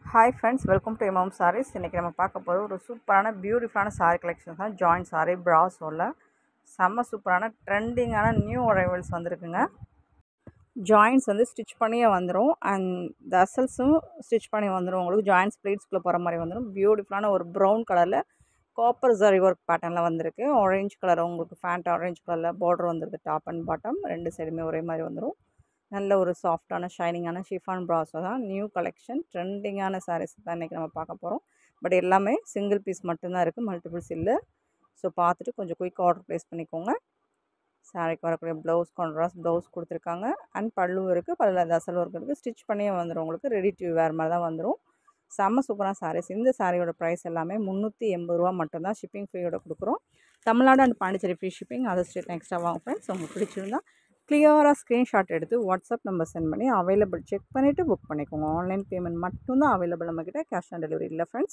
Hi friends welcome to MM saris இன்றைக்கி நம்ம பார்க்க போகிறது ஒரு சூப்பரான பியூட்டிஃபுல்லான சாரீ கலெக்ஷன்ஸ் தான் ஜாயின்ட் சாரீ ப்ராஸோவில் செம்ம சூப்பரான ட்ரெண்டிங்கான நியூ அரைவல்ஸ் வந்திருக்குங்க ஜாயின்ஸ் வந்து ஸ்டிச் பண்ணியே வந்துடும் அண்ட் தசல்ஸும் ஸ்டிச் பண்ணி வந்துடும் உங்களுக்கு ஜாயின்ஸ் ப்ளீட்ஸ்குள்ளே போகிற மாதிரி வந்துடும் பியூட்டிஃபுல்லான ஒரு ப்ரௌன் கலரில் காப்பர் ஜரி ஒர்க் பேட்டர்னில் வந்திருக்கு ஆரஞ்சு கலர் உங்களுக்கு ஃபேண்ட் ஆரஞ்சு கலரில் பார்டர் வந்துருக்கு டாப் அண்ட் பாட்டம் ரெண்டு சைடுமே ஒரே மாதிரி வந்துடும் நல்ல ஒரு சாஃப்டான ஷைனிங்கான ஷிஃபான் ப்ராஸோ தான் நியூ கலெக்ஷன் ட்ரெண்டிங்கான சாரீஸ் தான் இன்றைக்கி நம்ம பார்க்க போகிறோம் பட் எல்லாமே சிங்கிள் பீஸ் மட்டும்தான் இருக்குது மல்டிபிள்ஸ் இல்லை ஸோ பார்த்துட்டு கொஞ்சம் குயிக் ஆர்டர் ப்ளேஸ் பண்ணிக்கோங்க சாரிக்கு வரக்கூடிய ப்ளவுஸ் கான்ட்ராஸ்ட் ப்ளவுஸ் கொடுத்துருக்காங்க அண்ட் பல்லு இருக்குது பல்ல தசல் ஒர்க் இருக்குது ஸ்டிச் பண்ணியே வந்துடும் உங்களுக்கு ரெடி டு வேறு மாதிரி தான் வந்துடும் செம்ம சூப்பரான சாரீஸ் இந்த சாரியோட ப்ரைஸ் எல்லாமே முந்நூற்றி எண்பது ரூபா மட்டும்தான் ஷிப்பிங் ஃப்ரீயோட கொடுக்குறோம் Tamil Nadu and Pondicherry free shipping other state extra வாங்க ஃப்ரெண்ட்ஸ் உங்களுக்கு பிடிச்சிருந்தா கிளியராக ஸ்க்ரீன்ஷாட் எடுத்து வாட்ஸ்அப் நம்பர் சென்ட் பண்ணி அவைலபிள் செக் பண்ணிவிட்டு புக் பண்ணிக்கோங்க ஆன்லைன் பேமெண்ட் மட்டும்தான் அவைலபிள் நம்மக்கிட்ட கேஷ் ஆன் டெலிவரி இல்லை ஃப்ரெண்ட்ஸ்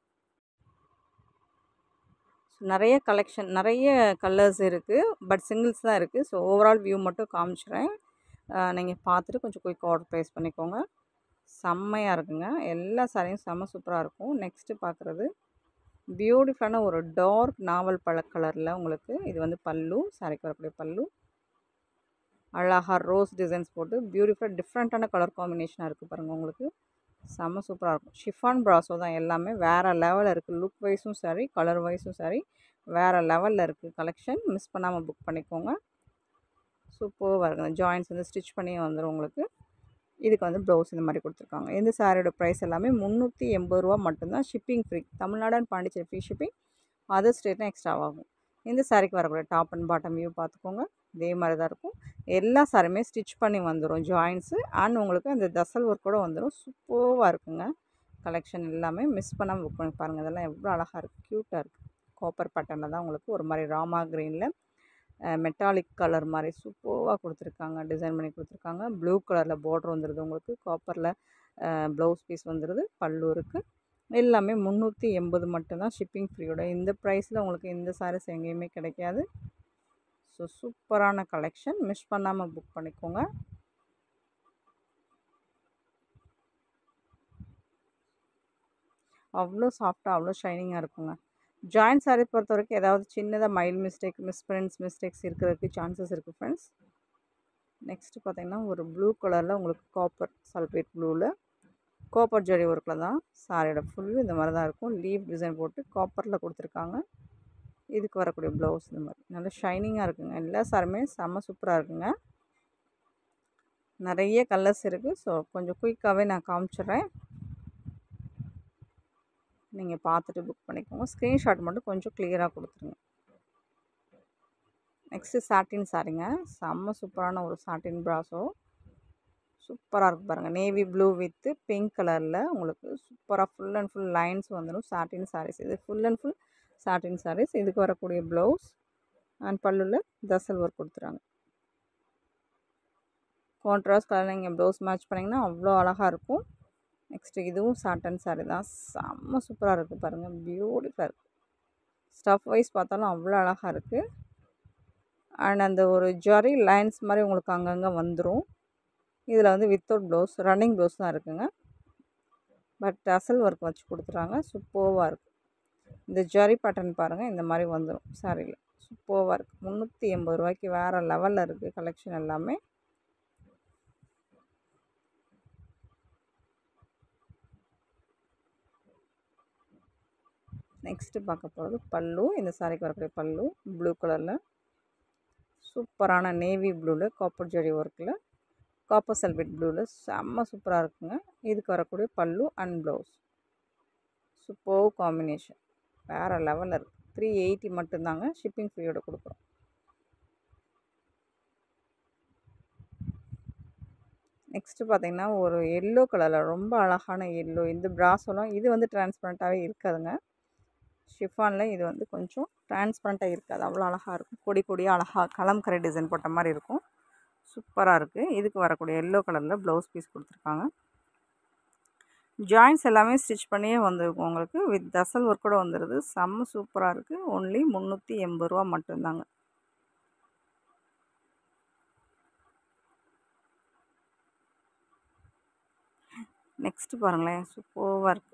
நிறைய கலெக்ஷன் நிறைய கலர்ஸ் இருக்குது பட் சிங்கிள்ஸ் தான் இருக்குது ஸோ ஓவரால் வியூ மட்டும் காமிச்சிடுறேன் நீங்கள் பார்த்துட்டு கொஞ்சம் குயிக் ஆர்டர் ப்ளேஸ் பண்ணிக்கோங்க செம்மையாக இருக்குங்க எல்லா சாரியும் செம்ம சூப்பராக இருக்கும் நெக்ஸ்ட்டு பார்க்குறது பியூட்டிஃபுல்லான ஒரு டார்க் நாவல் பழ கலரில் உங்களுக்கு இது வந்து பல்லு சாரிக்கு வரக்கூடிய பல்லு அழகாக ரோஸ் டிசைன்ஸ் போட்டு பியூட்டிஃபுல்லாக டிஃப்ரெண்ட்டான கலர் காம்பினேஷனாக இருக்குது பாருங்கள் உங்களுக்கு செம்ம சூப்பராக இருக்கும் ஷிஃபான் ப்ராஸோ தான் எல்லாமே வேறு லெவலில் இருக்குது லுக் வைஸும் சரி கலர் வைஸும் சரி வேறு லெவலில் இருக்குது கலெக்ஷன் மிஸ் பண்ணாமல் புக் பண்ணிக்கோங்க சூப்பராக இருக்குது ஜாயின்ஸ் வந்து ஸ்டிச் பண்ணியே வந்துடும் உங்களுக்கு இதுக்கு வந்து ப்ளவுஸ் இந்த மாதிரி கொடுத்துருக்காங்க இந்த சாரியோட ப்ரைஸ் எல்லாமே முந்நூற்றி எண்பது ரூபா மட்டும்தான் shipping free Tamil Nadu and Pondicherry free shipping other ஸ்டேட்டும் எக்ஸ்ட்ரா ஆகும் இந்த சாரிக்கு வரக்கூடிய டாப் அண்ட் பாட்டம் வியூ பார்த்துக்கோங்க இதே மாதிரி தான் இருக்கும் எல்லா சாரியுமே ஸ்டிச் பண்ணி வந்துடும் ஜாயின்ஸு அண்ட் உங்களுக்கு அந்த தசல் ஒர்க் கூட வந்துடும் சூப்பராக இருக்குங்க கலெக்ஷன் எல்லாமே மிஸ் பண்ணாமல் புக் பண்ணி பாருங்கள் இதெல்லாம் எவ்வளோ அழகாக இருக்குது க்யூட்டாக இருக்குது காப்பர் பேட்டர்னில் தான் உங்களுக்கு ஒரு மாதிரி ராமா க்ரீனில் மெட்டாலிக் கலர் மாதிரி சூப்பராக கொடுத்துருக்காங்க டிசைன் பண்ணி கொடுத்துருக்காங்க ப்ளூ கலரில் பார்டர் வந்துடுது உங்களுக்கு காப்பரில் ப்ளவுஸ் பீஸ் வந்துடுது பல்லு இருக்குது எல்லாமே முந்நூற்றி எண்பது மட்டும்தான் ஷிப்பிங் ஃப்ரீயோட இந்த ப்ரைஸில் உங்களுக்கு இந்த சாரீஸ் எங்கேயுமே கிடைக்காது ஸோ சூப்பரான கலெக்ஷன் மிஸ் பண்ணாமல் புக் பண்ணிக்கோங்க அவ்வளோ சாஃப்டாக அவ்வளோ ஷைனிங்காக இருக்குங்க ஜாயின்ட் சாரீ பொறுத்த வரைக்கும் ஏதாவது சின்னதாக மைல் மிஸ்டேக் மிஸ்பிரிண்ட்ஸ் மிஸ்டேக்ஸ் இருக்கிறதுக்கு சான்சஸ் இருக்குது ஃப்ரெண்ட்ஸ் நெக்ஸ்ட்டு பார்த்திங்கன்னா ஒரு ப்ளூ கலரில் உங்களுக்கு காப்பர் சல்ஃபேட் ப்ளூவில் காப்பர் ஜரி ஒர்க்கில் தான் சாரியோட ஃபுல்லு இந்த மாதிரி தான் இருக்கும் லீவ் டிசைன் போட்டு காப்பரில் கொடுத்துருக்காங்க இதுக்கு வரக்கூடிய ப்ளவுஸ் இந்த மாதிரி நல்லா ஷைனிங்காக இருக்குங்க எல்லா சாருமே செம்ம சூப்பராக இருக்குங்க நிறைய கலர்ஸ் இருக்குது ஸோ கொஞ்சம் குயிக்காகவே நான் காமிச்சிட்றேன் நீங்கள் பார்த்துட்டு புக் பண்ணிக்கோங்க ஸ்க்ரீன்ஷாட் மட்டும் கொஞ்சம் கிளியராக கொடுத்துருங்க நெக்ஸ்ட்டு சாட்டின் சாரிங்க செம்ம சூப்பரான ஒரு சாட்டின் ப்ராஸோ சூப்பராக இருக்குது பாருங்கள் நேவி ப்ளூ வித்து பிங்க் கலரில் உங்களுக்கு சூப்பராக ஃபுல் அண்ட் ஃபுல் லைன்ஸ் வந்துடும் சாட்டின் சாரீஸ் இது full and full satin saris இதுக்கு வரக்கூடிய ப்ளவுஸ் அண்ட் பல்லுவில் தசல் ஒர்க் கொடுத்துறாங்க கான்ட்ராஸ்ட் கலர் நீங்கள் ப்ளவுஸ் மேட்ச் பண்ணிங்கன்னா அவ்வளோ அழகாக இருக்கும் நெக்ஸ்ட்டு இதுவும் சாட்டன் சாரீ தான் செம்ம சூப்பராக இருக்குது பாருங்கள் பியூட்டிஃபுல்லாக இருக்குது ஸ்டஃப் வைஸ் பார்த்தாலும் அவ்வளோ அழகாக இருக்குது அண்ட் அந்த ஒரு ஜரி லைன்ஸ் மாதிரி உங்களுக்கு அங்கங்கே வந்துடும் இதில் வந்து வித்தவுட் ப்ளவுஸ் ரன்னிங் ப்ளவுஸ் தான் இருக்குங்க பட் அசல் ஒர்க் வச்சு கொடுத்துறாங்க சூப்பர்வாக இருக்குது இந்த ஜரி பேட்டர்ன் பாருங்கள் இந்த மாதிரி வந்துடும் சாரியில் சூப்பர்வாக இருக்குது முந்நூற்றி எண்பது ரூபாய்க்கு வேறு லெவலில் இருக்குது கலெக்ஷன் எல்லாமே நெக்ஸ்ட்டு பார்க்க போகிறது பல்லு இந்த சாரிக்கு வரக்கூடிய பல்லு ப்ளூ கலரில் சூப்பரான நேவி ப்ளூவில் காப்பர் ஜரி ஒர்க்கில் காப்பர் சல்பேட் ப்ளூவில் செம்ம சூப்பராக இருக்குங்க இதுக்கு வரக்கூடிய பல்லு அண்ட் ப்ளவுஸ் சூப்பர் காம்பினேஷன் வேறு லெவலில் இருக்குது த்ரீ எயிட்டி மட்டும்தாங்க ஷிப்பிங் ஃப்ரீயோட கொடுக்குறோம் நெக்ஸ்ட்டு பார்த்திங்கன்னா ஒரு எல்லோ கலரில் ரொம்ப அழகான எல்லோ இந்த ப்ராஸோலாம் இது வந்து டிரான்ஸ்பரண்ட்டாகவே இருக்காதுங்க ஷிஃபானில் இது வந்து கொஞ்சம் டிரான்ஸ்பரண்ட்டாக இருக்காது அவ்வளோ அழகாக இருக்கும் கொடி கொடியாக அழகாக கலம்கரை டிசைன் போட்ட மாதிரி இருக்கும் சூப்பராக இருக்குது இதுக்கு வரக்கூடிய எல்லோ கலரில் ப்ளவுஸ் பீஸ் கொடுத்துருக்காங்க ஜாயின்ஸ் எல்லாமே ஸ்டிச் பண்ணியே வந்துருக்கும் உங்களுக்கு வித் தசல் ஒர்க் கூட வந்துடுது செம்ம சூப்பராக இருக்குது ஒன்லி முந்நூற்றி எண்பது ரூபா மட்டும்தாங்க நெக்ஸ்ட்டு பாருங்களேன் சூப்பராக இருக்குது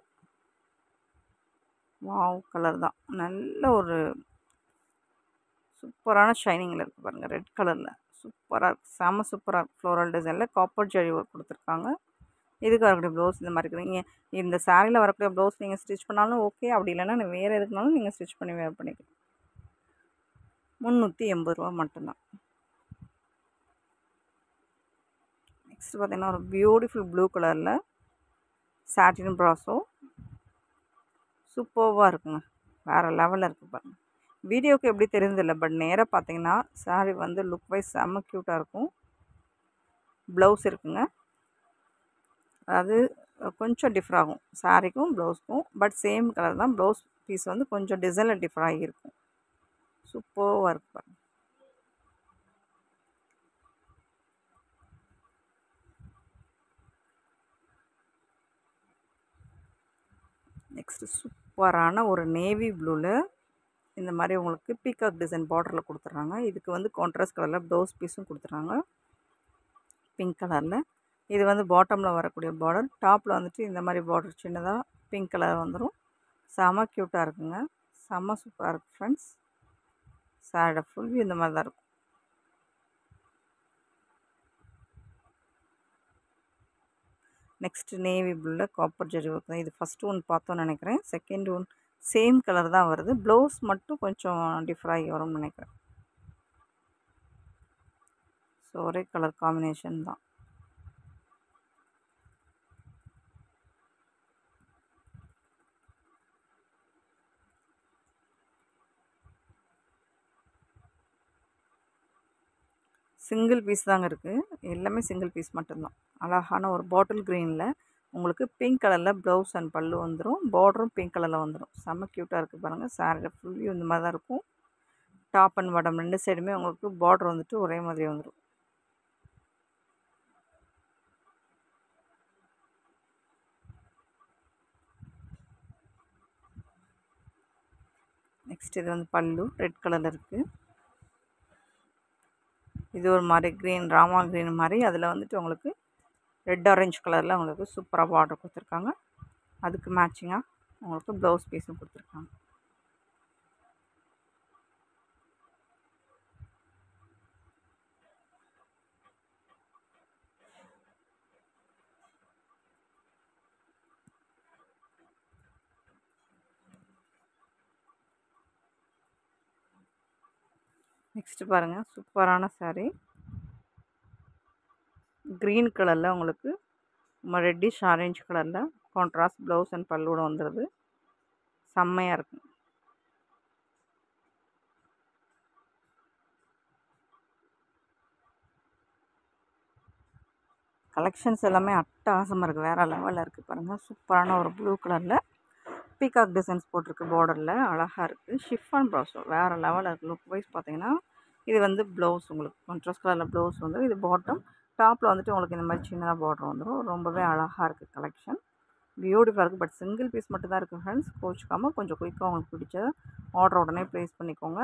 வாவ் கலர் தான் நல்ல ஒரு சூப்பரான ஷைனிங்கில் இருக்குது பாருங்கள் ரெட் கலரில் சூப்பராக இருக்குது செம சூப்பராக இருக்குது ஃப்ளோரல் டிசைனில் காப்பர் ஜரி ஒர்க் கொடுத்துருக்காங்க இதுக்கு வரக்கூடிய ப்ளவுஸ் இந்த மாதிரி இருக்குது நீங்கள் இந்த சாரியில் வரக்கூடிய ப்ளவுஸ் நீங்கள் ஸ்டிச் பண்ணாலும் ஓகே அப்படி இல்லைன்னா வேறு எதுக்குனாலும் நீங்கள் ஸ்டிச் பண்ணி வேர் பண்ணிக்கலாம் முந்நூற்றி எண்பது ரூபா மட்டும்தான் நெக்ஸ்ட் பார்த்தீங்கன்னா ஒரு பியூட்டிஃபுல் ப்ளூ கலரில் சாட்டின் ப்ராஸோ சூப்பர்வாக இருக்குங்க வேறு லெவலில் இருக்குது பாருங்கள் வீடியோக்கு எப்படி தெரிஞ்சதில்லை பட் நேராக பார்த்தீங்கன்னா சாரீ வந்து லுக் வைஸ் செம்ம க்யூட்டாக இருக்கும் ப்ளவுஸ் இருக்குங்க அது கொஞ்சம் டிஃபர் ஆகும் சாரீக்கும் ப்ளவுஸ்க்கும் பட் சேம் கலர் தான் ப்ளவுஸ் பீஸ் வந்து கொஞ்சம் டிசைனில் டிஃபர் ஆகியிருக்கும் சூப்பராக இருக்கு பாருங்க நெக்ஸ்ட்டு சூப்பரான ஒரு நேவி ப்ளூவில் இந்த மாதிரி உங்களுக்கு பீகாக் டிசைன் பார்டரில் கொடுத்துட்றாங்க இதுக்கு வந்து கான்ட்ராஸ்ட் கலரில் ப்ளவுஸ் பீஸும் கொடுத்துட்றாங்க பிங்க் கலரில் இது வந்து பாட்டமில் வரக்கூடிய பார்டர் டாப்பில் வந்துட்டு இந்த மாதிரி பார்டர் சின்னதாக பிங்க் கலர் வந்துடும் செம க்யூட்டாக இருக்குங்க செம்ம சூப்பராக இருக்குது ஃப்ரெண்ட்ஸ் சாரோட ஃபுல் வியூ இந்த மாதிரி தான் இருக்கும் நெக்ஸ்ட்டு நேவி ப்ளூவில் காப்பர் ஜெரி ஒர்க் தான் இது ஃபஸ்ட்டு ஒன் பார்த்தோன்னு நினைக்கிறேன் செகண்ட் ஒன் சேம் கலர் தான் வருது ப்ளவுஸ் மட்டும் கொஞ்சம் டிஃபர் ஆகி வரும்னு நினைக்கிறேன் ஸோ ஒரே கலர் காம்பினேஷன் தான் சிங்கிள் பீஸ் தாங்க இருக்குது எல்லாமே சிங்கிள் பீஸ் மட்டும்தான் அழகான ஒரு பாட்டில் க்ரீனில் உங்களுக்கு பிங்க் கலரில் ப்ளவுஸ் அண்ட் பல்லு வந்துடும் பார்டரும் பிங்க் கலரில் வந்துடும் செம்ம க்யூட்டாக இருக்குது பாருங்கள் சாரியோட ஃபுல் வியூ இந்த மாதிரி தான் இருக்கும் டாப் அண்ட் பாட்டம் ரெண்டு சைடுமே உங்களுக்கு பார்டர் வந்துட்டு ஒரே மாதிரி வந்துடும் நெக்ஸ்ட் இது வந்து பல்லு ரெட் கலரில் இருக்குது இது ஒரு மாதிரி க்ரீன் ராமா க்ரீன் மாதிரி அதில் வந்துட்டு உங்களுக்கு ரெட் ஆரஞ்சு கலரில் உங்களுக்கு சூப்பராக பார்டர் கொடுத்துருக்காங்க அதுக்கு மேட்சிங்காக உங்களுக்கு ப்ளவுஸ் பீஸும் கொடுத்துருக்காங்க நெக்ஸ்ட்டு பாருங்கள் சூப்பரான சாரீ க்ரீன் கலரில் உங்களுக்கு ரெட்டிஷ் ஆரஞ்சு கலரில் கான்ட்ராஸ்ட் ப்ளவுஸ் அண்ட் பல்லோட வந்துடுது செம்மையாக இருக்கும் கலெக்ஷன்ஸ் எல்லாமே அட்டகாசமாக இருக்குது வேறு லெவலில் இருக்குது பாருங்கள் சூப்பரான ஒரு ப்ளூ கலரில் பீகாக் டிசைன்ஸ் போட்டிருக்கு பார்டரில் அழகாக இருக்குது ஷிஃபான் ப்ளவுஸ் வேறு லெவலில் இருக்குது லுக் வைஸ் பார்த்தீங்கன்னா இது வந்து ப்ளவுஸ் உங்களுக்கு கான்ட்ராஸ்ட் கலரில் ப்ளவுஸ் வந்துடும் இது பாட்டம் டாப்பில் வந்துட்டு உங்களுக்கு இந்த மாதிரி சின்னதாக பார்டர் வந்துடும் ரொம்பவே அழகாக இருக்குது கலெக்ஷன் பியூட்டிஃபுல்லாக இருக்குது பட் சிங்கிள் பீஸ் மட்டும் தான் இருக்குது ஃப்ரெண்ட்ஸ் கோச்சிக்காமல் கொஞ்சம் குயிக்காக உங்களுக்கு பிடிச்ச ஆர்டர் உடனே ப்ளேஸ் பண்ணிக்கோங்க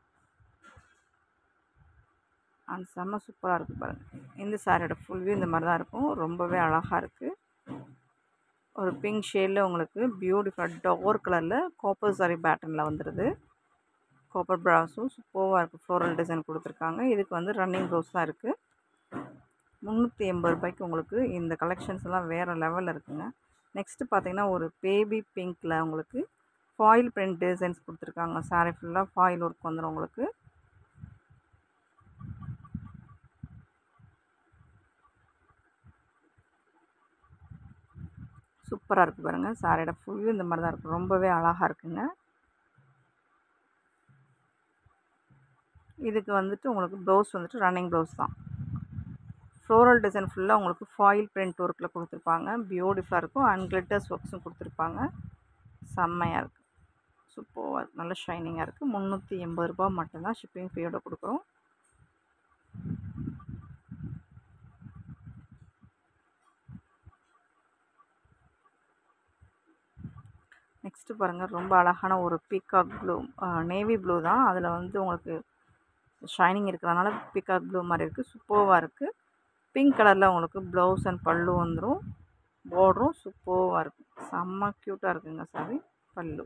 அண்ட் செம்ம சூப்பராக இருக்குது பாருங்கள் இந்த சாரியோட ஃபுல் வியூ இந்த மாதிரி தான் இருக்கும் ரொம்பவே அழகாக இருக்குது ஒரு பிங்க் ஷேடில் உங்களுக்கு பியூட்டிஃபுல்லாக டோர் கலரில் காப்பர் சாரி பேட்டர்னில் வந்துடுது காப்பர் ப்ராஸும் சூப்பராக இருக்குது ஃப்ளோரல் டிசைன் கொடுத்துருக்காங்க இதுக்கு வந்து ரன்னிங் ப்ளவுஸ் தான் இருக்குது முந்நூற்றி எண்பது ரூபாய்க்கு உங்களுக்கு இந்த கலெக்ஷன்ஸ் எல்லாம் வேறு லெவலில் இருக்குங்க நெக்ஸ்ட்டு பார்த்தீங்கன்னா ஒரு பேபி பிங்க்கில் உங்களுக்கு ஃபாயில் பிரிண்ட் டிசைன்ஸ் கொடுத்துருக்காங்க சாரீ ஃபுல்லாக ஃபாயில் ஒர்க் வந்துடும் உங்களுக்கு சூப்பராக இருக்குது பாருங்கள் சாரியோட ஃபுல்லு இந்த மாதிரி தான் இருக்கும் ரொம்பவே அழகாக இருக்குங்க இதுக்கு வந்துட்டு உங்களுக்கு ப்ளவுஸ் வந்துட்டு ரன்னிங் ப்ளவுஸ் தான் ஃப்ளோரல் டிசைன் ஃபுல்லாக உங்களுக்கு ஃபாயில் பிரிண்ட் ஒர்க்கில் கொடுத்துருப்பாங்க பியூட்டிஃபுல்லாக இருக்கும் அண்ட் கிளிட்டர்ஸ் ஒர்க்ஸும் கொடுத்துருப்பாங்க செம்மையாக இருக்குது சூப்பராக இருக்குது நல்ல ஷைனிங்காக இருக்குது முந்நூற்றி எண்பது ரூபா மட்டும்தான் ஷிப்பிங் ஃப்ரீயோட கொடுக்குறோம் நெக்ஸ்ட்டு பாருங்கள் ரொம்ப அழகான ஒரு பீகாக் ப்ளூ நேவி ப்ளூ தான் அதில் வந்து உங்களுக்கு ஷைனிங் இருக்கிறதுனால பீகாக் ப்ளூ மாதிரி இருக்குது சூப்பராக இருக்குது பிங்க் கலரில் உங்களுக்கு ப்ளவுஸ் அண்ட் பல்லு வந்துடும் பார்டரும் சூப்பராக இருக்கும் செம்ம க்யூட்டாக இருக்குங்க சாரி பல்லு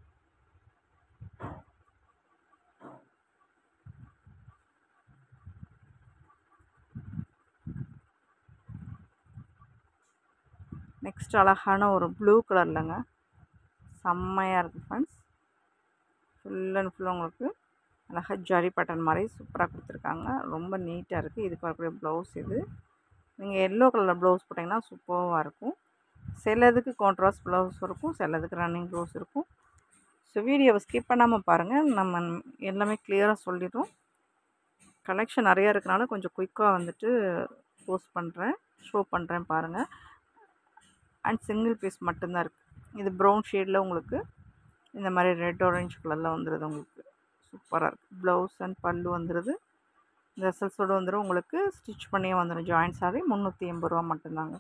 நெக்ஸ்ட் அழகான ஒரு ப்ளூ கலர்லங்க செம்மையாக இருக்குது ஃப்ரெண்ட்ஸ் ஃபுல் அண்ட் ஃபுல் உங்களுக்கு அழகாக ஜரி பட்டன் மாதிரி சூப்பராக கொடுத்துருக்காங்க ரொம்ப நீட்டாக இருக்குது இதுக்கு வரக்கூடிய ப்ளவுஸ் இது நீங்கள் எல்லோ கலரில் ப்ளவுஸ் போட்டிங்கன்னா சூப்பராக இருக்கும் சிலதுக்கு கான்ட்ராஸ்ட் ப்ளவுஸ் இருக்கும் சிலதுக்கு ரன்னிங் ப்ளவுஸ் இருக்கும் ஸோ வீடியோவை ஸ்கிப் பண்ணாமல் பாருங்கள் நம்ம எல்லாமே கிளியராக சொல்லிடுறோம் கலெக்ஷன் நிறையா இருக்கனால கொஞ்சம் குயிக்காக வந்துட்டு போஸ்ட் பண்ணுறேன் ஷோ பண்ணுறேன் பாருங்கள் அண்ட் சிங்கிள் பீஸ் மட்டும்தான் இருக்குது இது ப்ரௌன் ஷேடில் உங்களுக்கு இந்த மாதிரி ரெட் ஆரஞ்சு கலரில் வந்துடுது உங்களுக்கு சூப்பராக இருக்குது ப்ளவுஸ் அண்ட் பல்லு வந்துடுது இந்த எஸ்எல்ஸோடு வந்துடும் உங்களுக்கு ஸ்டிச் பண்ணியே வந்துடும் ஜாயின்ட் சாரி முந்நூற்றி எண்பது ரூபா மட்டும்தாங்க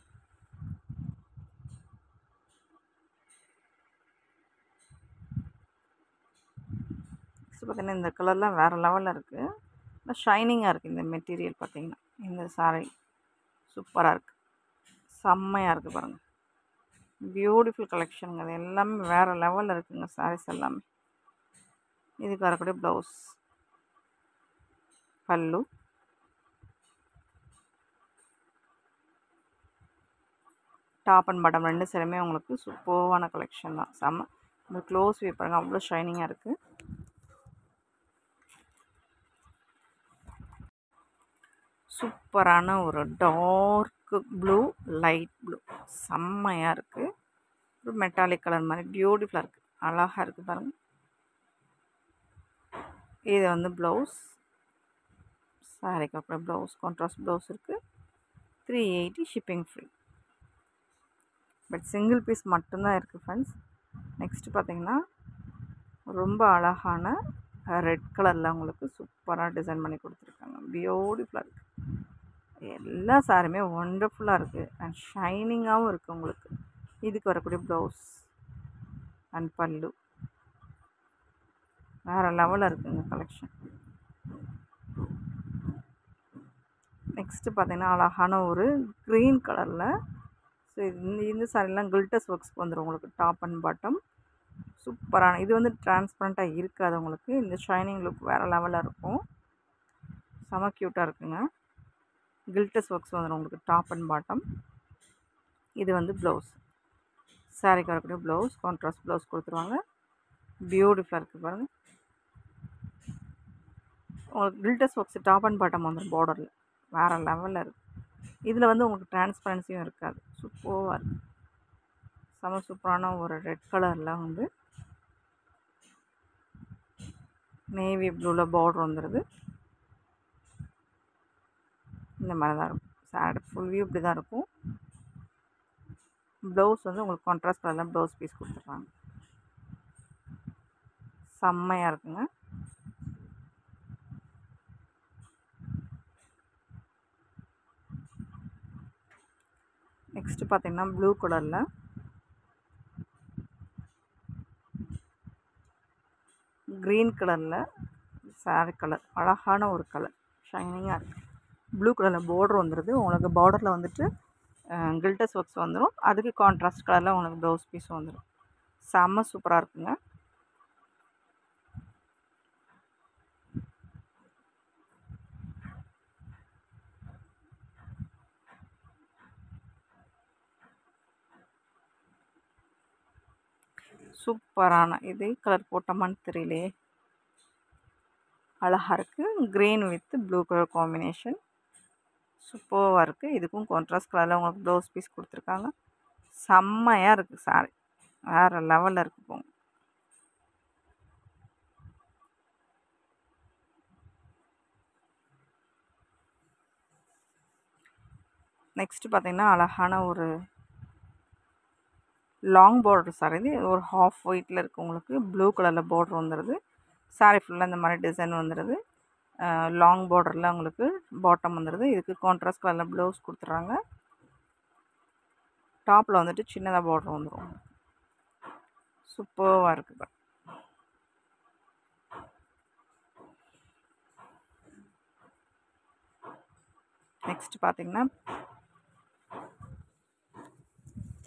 நெக்ஸ்ட் பார்த்தீங்கன்னா இந்த கலர்லாம் வேறு லெவலில் இருக்குது நல்லா ஷைனிங்காக இருக்குது இந்த மெட்டீரியல் பார்த்தீங்கன்னா இந்த சாரி சூப்பராக இருக்குது செம்மையாக இருக்குது பாருங்கள் பியூட்டிஃபுல் கலெக்ஷனுங்க அது எல்லாமே வேறு லெவலில் இருக்குங்க சாரீஸ் எல்லாமே இதுக்கு வரக்கூடிய ப்ளவுஸ் பல்லு டாப் அண்ட் பாட்டம் ரெண்டு சேருமே உங்களுக்கு சூப்பர்வான கலெக்ஷன் தான் செம்ம இந்த க்ளோஸ் வியூ பாருங்கள் அவ்வளோ ஷைனிங்காக இருக்குது சூப்பரான ஒரு டார்க் ப்ளூ லைட் ப்ளூ செம்மையாக இருக்குது ஒரு மெட்டாலிக் கலர் மாதிரி பியூட்டிஃபுல்லாக இருக்குது அழகாக இருக்குது பாருங்கள் இது வந்து ப்ளவுஸ் சாரிக்கு அப்புறம் ப்ளவுஸ் கான்ட்ராஸ்ட் ப்ளவுஸ் இருக்குது three eighty shipping free but single piece மட்டும்தான் இருக்குது ஃப்ரெண்ட்ஸ் நெக்ஸ்ட்டு பார்த்தீங்கன்னா ரொம்ப அழகான ரெட் கலரில் உங்களுக்கு சூப்பராக டிசைன் பண்ணி கொடுத்துருக்காங்க பியூட்டிஃபுல்லாக இருக்குது எல்லா சாரியுமே ஒண்டர்ஃபுல்லாக இருக்குது அண்ட் ஷைனிங்காகவும் இருக்குது உங்களுக்கு இதுக்கு வரக்கூடிய ப்ளவுஸ் அண்ட் பல்லு வேறு லெவலில் இருக்குங்க கலெக்ஷன் நெக்ஸ்ட்டு பார்த்தீங்கன்னா அழகான ஒரு க்ரீன் கலரில் ஸோ இந்த இந்த சாரிலாம் கில்டஸ் ஒர்க்ஸ்க்கு வந்துடும் உங்களுக்கு டாப் அண்ட் பாட்டம் சூப்பரான இது வந்து டிரான்ஸ்பரண்ட்டாக இருக்காது உங்களுக்கு இந்த ஷைனிங் லுக் வேறு லெவலில் இருக்கும் செம க்யூட்டாக இருக்குங்க கில்டஸ் ஒர்க்ஸ் வந்துடும் உங்களுக்கு டாப் அண்ட் பாட்டம் இது வந்து ப்ளவுஸ் சாரிக்கு வரக்கூடிய ப்ளவுஸ் கான்ட்ராஸ்ட் ப்ளவுஸ் கொடுத்துருவாங்க பியூட்டிஃபுல்லாக இருக்குது பாருங்கள் உங்களுக்கு கில்டஸ் ஒர்க்ஸ் டாப் அண்ட் பாட்டம் வந்துடும் பார்டரில் வேறு லெவலில் இருக்குது இதில் வந்து உங்களுக்கு டிரான்ஸ்பரன்சியும் இருக்காது சூப்பராக இருக்குது செம சூப்பரான ஒரு ரெட் கலரில் வந்து நேவி ப்ளூவில் பார்டர் வந்துடுது இந்த மாதிரி தான் இருக்கும் சாரி ஃபுல் வியூ இப்படி தான் இருக்கும் ப்ளவுஸ் வந்து உங்களுக்கு கான்ட்ராஸ்ட் கலரில் ப்ளவுஸ் பீஸ் கொடுத்துருக்காங்க செம்மையாக இருக்குங்க நெக்ஸ்ட்டு பார்த்தீங்கன்னா ப்ளூ கலரில் க்ரீன் கலரில் சாரி கலர் அழகான ஒரு கலர் ஷைனிங்காக இருக்குது ப்ளூ கலரில் பார்டர் வந்துடுது உங்களுக்கு பார்டரில் வந்துட்டு கில்டஸ் ஒர்க்ஸ் வந்துடும் அதுக்கு கான்ட்ராஸ்ட் கலரில் உங்களுக்கு ப்ளவுஸ் பீஸும் வந்துடும் செம்ம சூப்பராக இருக்குங்க சூப்பரான இது கலர் போட்டோமான்னு தெரியலையே அழகாக இருக்குது green with blue colour combination சூப்பராக இருக்குது இதுக்கும் கான்ட்ராஸ்ட் கலரில் உங்களுக்கு ப்ளவுஸ் பீஸ் கொடுத்துருக்காங்க செம்மையாக இருக்குது சாரி வேறு லெவலில் இருக்குது போங்க நெக்ஸ்ட்டு பார்த்தீங்கன்னா அழகான ஒரு லாங் பார்டர் சாரி இது ஒரு ஹாஃப் ஒயிட்டில் இருக்குது உங்களுக்கு ப்ளூ கலரில் பார்டர் வந்துடுது சாரி ஃபுல்லாக இந்த மாதிரி டிசைன் வந்துடுது லாங் பார்டரில் உங்களுக்கு பாட்டம் வந்துடுது இதுக்கு கான்ட்ராஸ்ட் கலரில் ப்ளவுஸ் கொடுத்துட்றாங்க டாப்பில் வந்துட்டு சின்னதாக பார்டர் வந்துடும் சூப்பராக இருக்குது பாரு. நெக்ஸ்ட் பார்த்தீங்கன்னா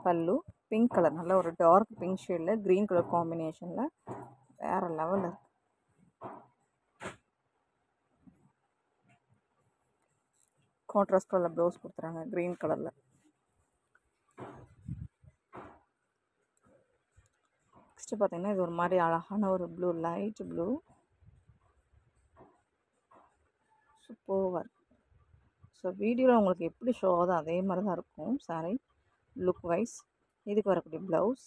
பல்லு பிங்க் கலர் நல்ல ஒரு டார்க் பிங்க் ஷேடில் க்ரீன் கலர் காம்பினேஷனில் வேறு லெவலில் இருக்கு கான்ட்ராஸ்ட் கலரில் ப்ளவுஸ் கொடுத்துறாங்க க்ரீன் கலரில் நெக்ஸ்ட்டு பார்த்தீங்கன்னா இது ஒரு மாதிரி அழகான ஒரு ப்ளூ லைட் ப்ளூ சூப்பராக இருக்கு ஸோ வீடியோவில் உங்களுக்கு எப்படி ஷோ ஆகுதோ அதே மாதிரி தான் இருக்கும் சாரி லுக் வைஸ் இதுக்கு வரக்கூடிய ப்ளவுஸ்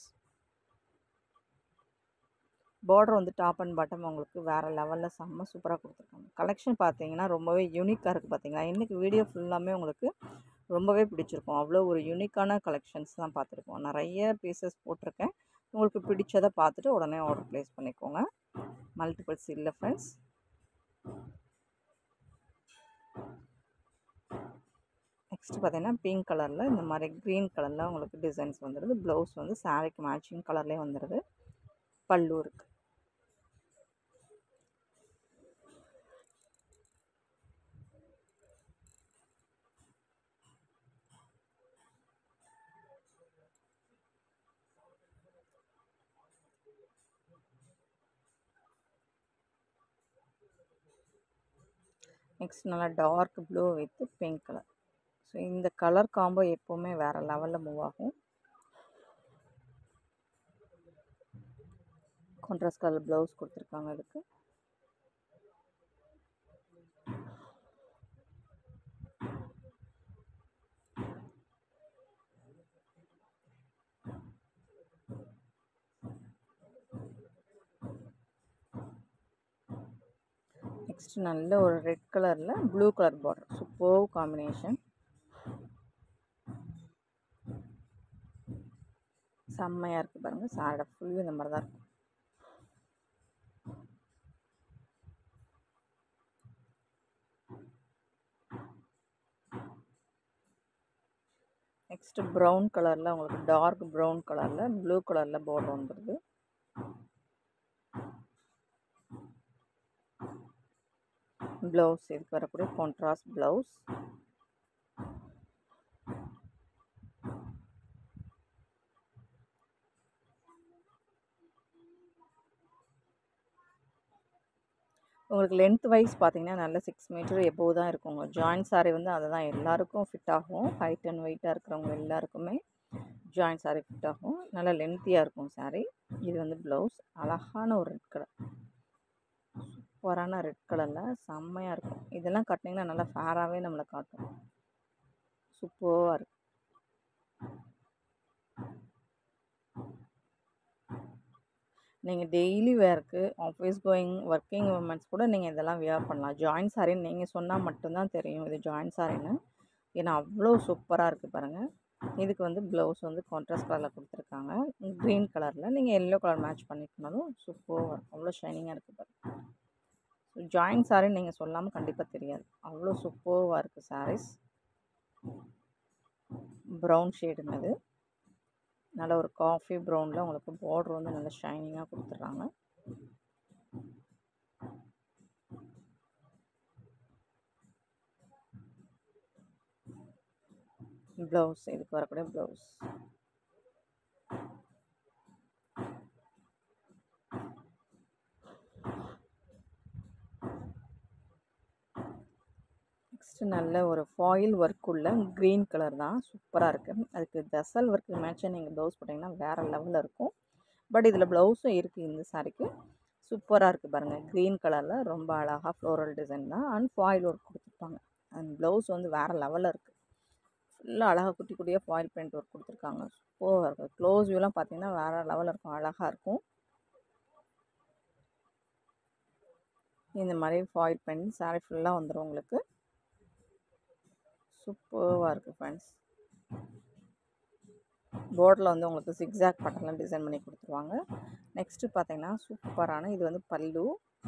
பார்டர் வந்து டாப் அண்ட் பாட்டம் உங்களுக்கு வேறு லெவலில் செம்ம சூப்பராக கொடுத்துருக்காங்க கலெக்ஷன் பார்த்தீங்கன்னா ரொம்பவே யூனிக்காக இருக்குது பார்த்தீங்களா இன்றைக்கி வீடியோ ஃபுல்லாமே உங்களுக்கு ரொம்பவே பிடிச்சிருக்கும் அவ்வளோ ஒரு யூனிக்கான கலெக்ஷன்ஸ் தான் பார்த்துருக்கோம் நிறைய பீசஸ் போட்டிருக்கேன் உங்களுக்கு பிடிச்சதை பார்த்துட்டு உடனே ஆர்டர் ப்ளேஸ் பண்ணிக்கோங்க மல்டிபிள்ஸ் இல்லை ஃப்ரெண்ட்ஸ் நெக்ஸ்ட் பார்த்தீங்கன்னா பிங்க் கலரில் இந்த மாதிரி க்ரீன் கலரில் உங்களுக்கு டிசைன்ஸ் வந்துடுது ப்ளவுஸ் வந்து சாரிக்கு மேட்சிங் கலர்லேயே வந்துடுது பல்லு இருக்குது நெக்ஸ்ட் நல்லா dark blue with pink colour so இந்த கலர் காம்போ எப்போவுமே வேறு லெவலில் மூவ் ஆகும் கான்ட்ராஸ்ட் கலர் ப்ளவுஸ் கொடுத்துருக்காங்க இதுக்கு நெக்ஸ்ட் நல்ல ஒரு ரெட் கலரில் blue colour border super combination செம்மையாக இருக்குது பாருங்கள் சாரோட ஃபுல்லு இந்த மாதிரி தான் இருக்கும் நெக்ஸ்ட்டு ப்ரௌன் கலரில் உங்களுக்கு டார்க் ப்ரௌன் கலரில் ப்ளூ கலரில் பார்டர் வந்துடுது ப்ளவுஸ் இதுக்கு வரக்கூடிய கான்ட்ராஸ்ட் ப்ளவுஸ் உங்களுக்கு லென்த் வைஸ் பார்த்தீங்கன்னா நல்ல சிக்ஸ் மீட்டர் எபோவ் தான் இருக்குங்க ஜாயின்ட் சாரீ வந்து அதை தான் எல்லாருக்கும் ஃபிட் ஆகும் ஹைட் அண்ட் வெயிட்டாக இருக்கிறவங்க எல்லாருக்குமே ஜாயின்ட் சாரீ ஃபிட் ஆகும் நல்லா லென்த்தியாக இருக்கும் சாரீ இது வந்து ப்ளவுஸ் அழகான ஒரு ரெட் கலர் சூப்பரான ரெட் கலரில் செம்மையாக இருக்கும் இதெல்லாம் கட்டினீங்கன்னா நல்லா ஃபேராகவே நம்மளை காட்டும் சூப்பராக இருக்கும் நீங்கள் டெய்லி வேர்க்கு ஆஃபீஸ் கோயிங் ஒர்க்கிங் உமன்ஸ் கூட நீங்கள் இதெல்லாம் வியர் பண்ணலாம் ஜாயின் சாரின்னு நீங்கள் சொன்னால் மட்டும்தான் தெரியும் இது ஜாயின் சாரின்னு ஏன்னா அவ்வளோ சூப்பராக இருக்குது பாருங்கள் இதுக்கு வந்து ப்ளவுஸ் வந்து கான்ட்ராஸ்ட் கலரில் கொடுத்துருக்காங்க க்ரீன் கலரில் நீங்கள் எல்லோ கலர் மேட்ச் பண்ணிக்கணும் சூப்பராக இருக்கும் அவ்வளோ ஷைனிங்காக இருக்குது பாருங்கள் ஸோ ஜாயின் சாரின்னு நீங்கள் சொல்லாமல் கண்டிப்பாக தெரியாது அவ்வளோ சூப்பராக இருக்குது சாரீஸ் ப்ரௌன் ஷேடுங்க அது நல்ல ஒரு காஃபி ப்ரௌனில் உங்களுக்கு பார்டர் வந்து நல்ல ஷைனிங்காக கொடுத்துட்றாங்க ப்ளவுஸ் இதுக்கு வரக்கூடிய ப்ளவுஸ் நெக்ஸ்ட்டு நல்ல ஒரு ஃபாயில் ஒர்க் உள்ள க்ரீன் கலர் தான் சூப்பராக இருக்குது அதுக்கு தசல் ஒர்க்கு மேட்சாக நீங்கள் ப்ளவுஸ் போட்டிங்கன்னா வேறு லெவலில் இருக்கும் பட் இதில் ப்ளவுஸும் இருக்குது இந்த சாரிக்கு சூப்பராக இருக்குது பாருங்கள் க்ரீன் கலரில் ரொம்ப அழகாக ஃப்ளோரல் டிசைன் தான் அண்ட் ஃபாயில் ஒர்க் கொடுத்துருப்பாங்க அண்ட் ப்ளவுஸ் வந்து வேறு லெவலில் இருக்குது ஃபுல்லாக அழகாக குட்டி குட்டியாக ஃபாயில் பிரிண்ட் ஒர்க் கொடுத்துருக்காங்க சூப்பராக இருக்குது க்ளோஸ் வியூலாம் பார்த்தீங்கன்னா வேறு லெவலில் இருக்கும் அழகாக இருக்கும் இந்த மாதிரி ஃபாயில் பிரிண்ட் சாரி ஃபுல்லாக வந்துடும் உங்களுக்கு சூப்பராக இருக்குது ஃப்ரெண்ட்ஸ் போர்டில் வந்து உங்களுக்கு சிக்ஸாக் பட்டன்லாம் டிசைன் பண்ணி கொடுத்துருவாங்க நெக்ஸ்ட்டு பார்த்தீங்கன்னா சூப்பரான இது வந்து பல்லு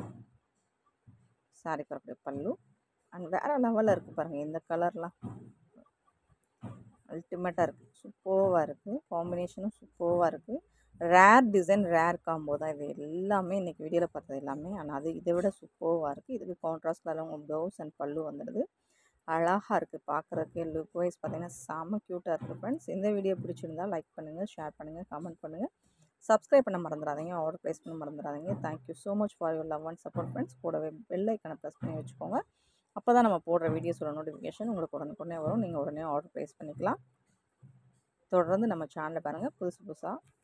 சாரி பரப்புடைய பல்லு அண்ட் வேறு லெவலில் இருக்குது பாருங்கள் இந்த கலர்லாம் அல்டிமேட்டாக இருக்குது சூப்பராக இருக்குது காம்பினேஷனும் சூப்பராக இருக்குது ரேர் டிசைன் ரேர் காம்போ தான் இது எல்லாமே இன்றைக்கி வீடியோவில் பார்த்தது எல்லாமே ஆனால் அது இதை விட சூப்பராக இருக்குது இதுக்கு கான்ட்ராஸ்ட் கலர் உங்கள் ப்ளவுஸ் அண்ட் பல்லு வந்துடுது அழகாக இருக்குது பார்க்குறதுக்கு லுக் வைஸ் பார்த்தீங்கன்னா செம்ம க்யூட்டாக இருக்குது ஃப்ரெண்ட்ஸ் இந்த வீடியோ பிடிச்சிருந்தா லைக் பண்ணுங்கள் ஷேர் பண்ணுங்கள் கமெண்ட் பண்ணுங்கள் சப்ஸ்கிரைப் பண்ண மறந்துடாதீங்க ஆர்டர் ப்ளேஸ் பண்ண மறந்துடாதீங்க thank you so much for your love and support friends கூடவே பெல் ஐக்கனை ப்ரெஸ் பண்ணி வச்சுக்கோங்க அப்போ தான் நம்ம போடுற வீடியோஸோட நோட்டிஃபிகேஷன் உங்களுக்கு உடனுக்குடனே வரும் நீங்கள் உடனே ஆர்டர் ப்ளேஸ் பண்ணிக்கலாம் தொடர்ந்து நம்ம சேனலை பாருங்கள் புதுசு புதுசாக